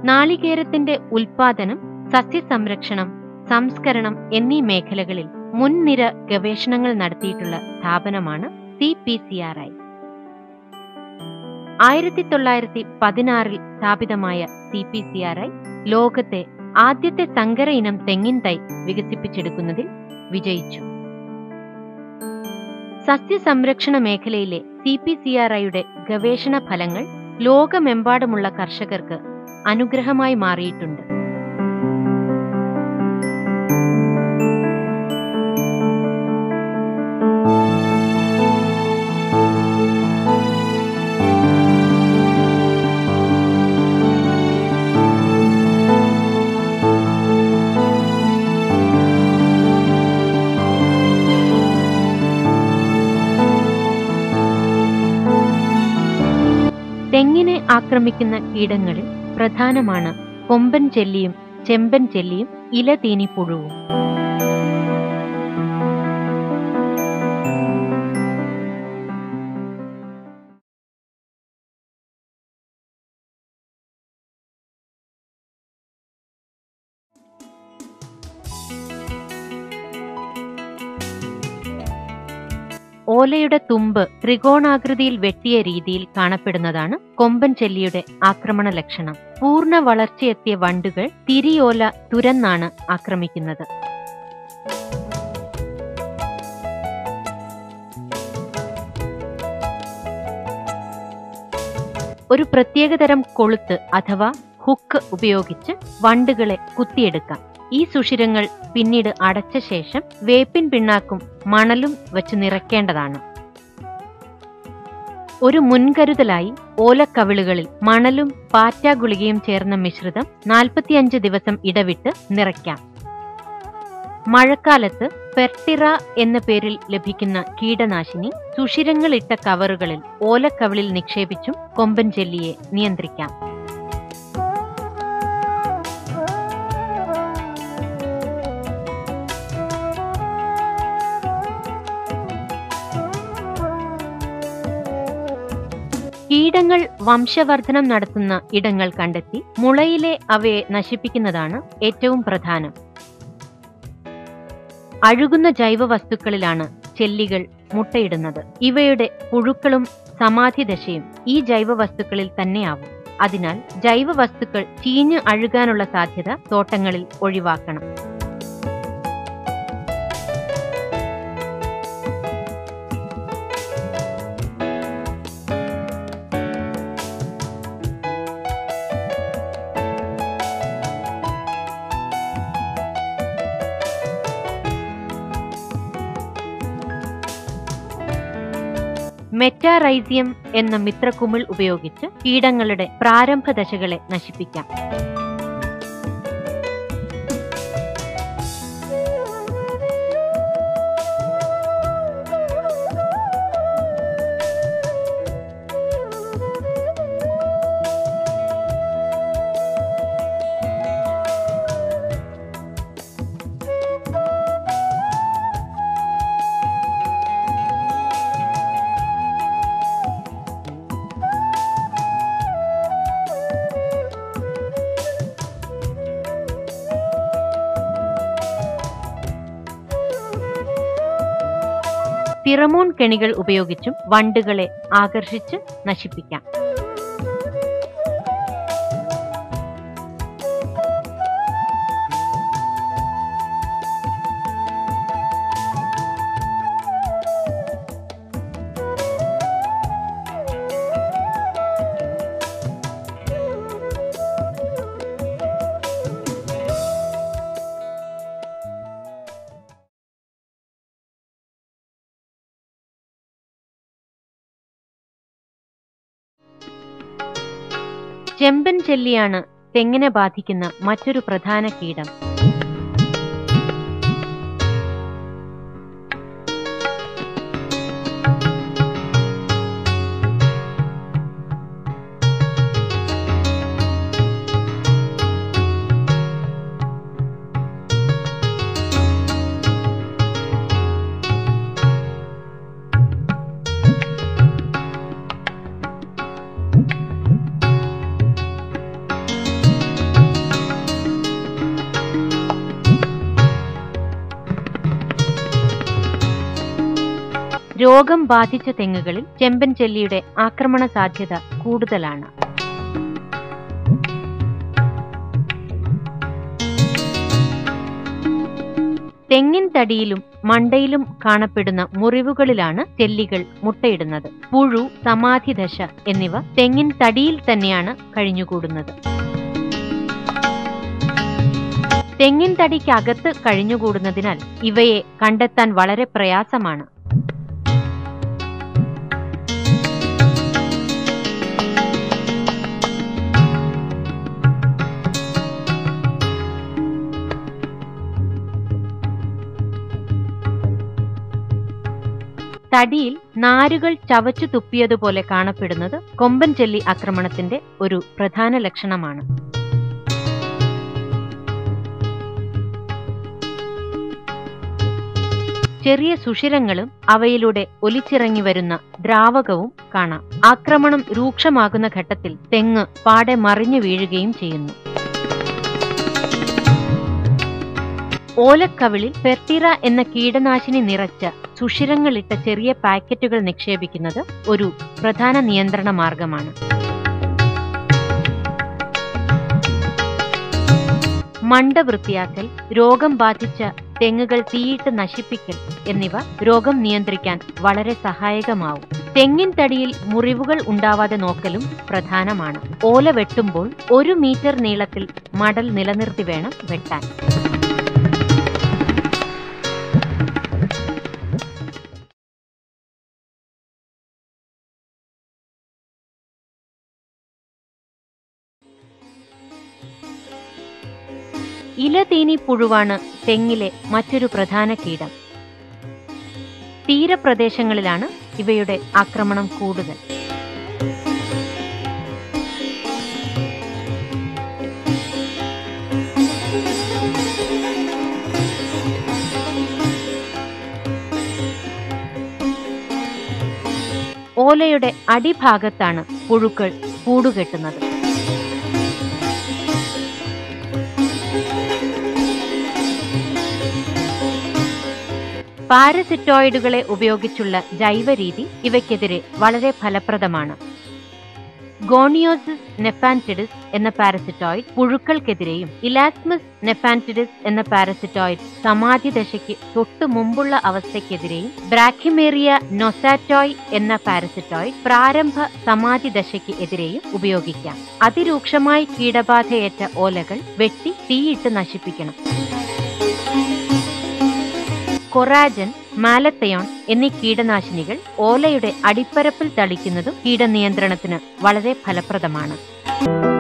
നാളികേരത്തിന്റെ ഉൽപാദനം സസ്യസംരക്ഷണം സംസ്കരണം എന്നീ മേഖലകളിൽ മുൻനിര ഗവേഷണങ്ങൾ നടത്തിയിട്ടുള്ള സ്ഥാപനമാണ് C P C R I ആയിരത്തി തൊള്ളായിരത്തി പതിനാറിൽ സ്ഥാപിതമായ C P C R I ലോകത്തെ ആദ്യത്തെ സങ്കര ഇനം തെങ്ങിൻ തൈ വികസിപ്പിച്ചെടുക്കുന്നതിൽ വിജയിച്ചു സസ്യസംരക്ഷണ മേഖലയിലെ സി പി സി ആർ ഐയുടെ ഗവേഷണ ഫലങ്ങൾ ലോകമെമ്പാടുമുള്ള കർഷകർക്ക് അനുഗ്രഹമായി മാറിയിട്ടുണ്ട് തെങ്ങിനെ ആക്രമിക്കുന്ന കീടങ്ങളിൽ പ്രധാനമാണ് കൊമ്പൻ ചെല്ലിയും ചെമ്പൻ ചെല്ലിയും ഇലതീനി പുഴുവും ഓലയുടെ തുമ്പ് ത്രികോണാകൃതിയിൽ വെട്ടിയ രീതിയിൽ കാണപ്പെടുന്നതാണ് കൊമ്പൻ ചെല്ലിയുടെ ആക്രമണ ലക്ഷണം പൂർണ്ണ വളർച്ചയെത്തിയ വണ്ടുകൾ തിരിയോല തുരന്നാണ് ആക്രമിക്കുന്നത് ഒരു പ്രത്യേകതരം കൊളുത്ത് അഥവാ ഹുക്ക് ഉപയോഗിച്ച് വണ്ടുകളെ കുത്തിയെടുക്കാം ഈ സുഷിരങ്ങൾ പിന്നീട് അടച്ച ശേഷം വേപ്പിൻ പിണ്ണാക്കും മണലും വച്ച് നിറയ്ക്കേണ്ടതാണ് ഒരു മുൻകരുതലായി ഓലക്കവിളുകളിൽ മണലും പാറ്റ ഗുളികയും ചേർന്ന മിശ്രിതം നാൽപ്പത്തിയഞ്ച് ദിവസം ഇടവിട്ട് നിറയ്ക്കാം മഴക്കാലത്ത് പെർട്ടിറ എന്ന പേരിൽ ലഭിക്കുന്ന കീടനാശിനി സുഷിരങ്ങളിട്ട കവറുകളിൽ ഓലക്കവിളിൽ നിക്ഷേപിച്ചും കൊമ്പൻ ചെല്ലിയെ നിയന്ത്രിക്കാം കീടങ്ങൾ വംശവർധനം നടത്തുന്ന ഇടങ്ങൾ കണ്ടെത്തി മുളയിലെ അവയെ നശിപ്പിക്കുന്നതാണ് ഏറ്റവും പ്രധാനം അഴുകുന്ന ജൈവവസ്തുക്കളിലാണ് ചെല്ലികൾ മുട്ടയിടുന്നത് ഇവയുടെ പുഴുക്കളും സമാധിദശയും ഈ ജൈവവസ്തുക്കളിൽ തന്നെയാവും അതിനാൽ ജൈവവസ്തുക്കൾ ചീഞ്ഞ് അഴുകാനുള്ള സാധ്യത തോട്ടങ്ങളിൽ ഒഴിവാക്കണം മെറ്റാറൈസിയം എന്ന മിത്രക്കുമിൾ ഉപയോഗിച്ച് കീടങ്ങളുടെ പ്രാരംഭ ദശകളെ നശിപ്പിക്കാം ഫിറമോൺ കെണികൾ ഉപയോഗിച്ചും വണ്ടുകളെ ആകർഷിച്ച് നശിപ്പിക്കാം ചെമ്പൻ ചെല്ലിയാണ് തെങ്ങിനെ ബാധിക്കുന്ന മറ്റൊരു പ്രധാന കീടം രോഗം ബാധിച്ച തെങ്ങുകളിൽ ചെമ്പൻ ചെല്ലിയുടെ ആക്രമണ സാധ്യത കൂടുതലാണ് തെങ്ങിൻ തടിയിലും മണ്ടയിലും കാണപ്പെടുന്ന മുറിവുകളിലാണ് ചെല്ലികൾ മുട്ടയിടുന്നത് പുഴു സമാധിദശ എന്നിവ തെങ്ങിൻ തടിയിൽ തന്നെയാണ് കഴിഞ്ഞുകൂടുന്നത് തെങ്ങിൻ തടിക്കകത്ത് കഴിഞ്ഞുകൂടുന്നതിനാൽ ഇവയെ കണ്ടെത്താൻ വളരെ പ്രയാസമാണ് തടിയിൽ നാരുകൾ ചവച്ചു തുപ്പിയതുപോലെ കാണപ്പെടുന്നത് കൊമ്പൻ ചെല്ലി ആക്രമണത്തിന്റെ ഒരു പ്രധാന ലക്ഷണമാണ് ചെറിയ സുഷിരങ്ങളും അവയിലൂടെ ഒലിച്ചിറങ്ങി വരുന്ന ദ്രാവകവും കാണാം ആക്രമണം രൂക്ഷമാകുന്ന ഘട്ടത്തിൽ തെങ്ങ് പാടെ മറിഞ്ഞു വീഴുകയും ചെയ്യുന്നു ഓലക്കവിളിൽ ഫെർട്ടിറ എന്ന കീടനാശിനി നിറച്ച സുഷിരങ്ങളിട്ട ചെറിയ പാക്കറ്റുകൾ നിക്ഷേപിക്കുന്നത് ഒരു പ്രധാന നിയന്ത്രണ മാർഗമാണ് മണ്ട വൃത്തിയാക്കൽ രോഗം ബാധിച്ച തെങ്ങുകൾ തീയിട്ട് നശിപ്പിക്കൽ എന്നിവ രോഗം നിയന്ത്രിക്കാൻ വളരെ സഹായകമാവും തെങ്ങിൻ തടിയിൽ മുറിവുകൾ ഉണ്ടാവാതെ നോക്കലും പ്രധാനമാണ് ഓല വെട്ടുമ്പോൾ ഒരു മീറ്റർ നീളത്തിൽ മടൽ നിലനിർത്തി വേണം വെട്ടാൻ ഇലതീനി പുഴുവാണ് തെങ്ങിലെ മറ്റൊരു പ്രധാന കീടം തീരപ്രദേശങ്ങളിലാണ് ഇവയുടെ ആക്രമണം കൂടുതൽ ഓലയുടെ അടിഭാഗത്താണ് പുഴുക്കൾ കൂടുകെട്ടുന്നത് പാരസിറ്റോയിഡുകളെ ഉപയോഗിച്ചുള്ള ജൈവരീതി ഇവയ്ക്കെതിരെ വളരെ ഫലപ്രദമാണ് ഗോണിയോസിസ് നെഫാൻറ്റിഡിസ് എന്ന പാരസിറ്റോയിഡ് പുഴുക്കൾക്കെതിരെയും ഇലാസ്മസ് നെഫാൻറ്റിഡിസ് എന്ന പാരസിറ്റോയിഡ് സമാധി ദശയ്ക്ക് തൊട്ടു മുമ്പുള്ള അവസ്ഥയ്ക്കെതിരെയും ബ്രാഖിമേറിയ നൊസാറ്റോയ് എന്ന പാരസിറ്റോയിഡ് പ്രാരംഭ സമാധി ദശയ്ക്ക് എതിരെയും ഉപയോഗിക്കാം അതിരൂക്ഷമായി കീടബാധയേറ്റ ഓലകൾ വെട്ടി തീയിട്ട് നശിപ്പിക്കണം കൊറാജൻ മാലത്തയോൺ എന്നീ കീടനാശിനികൾ ഓലയുടെ അടിപ്പരപ്പിൽ തളിക്കുന്നതും കീടനിയന്ത്രണത്തിന് വളരെ ഫലപ്രദമാണ്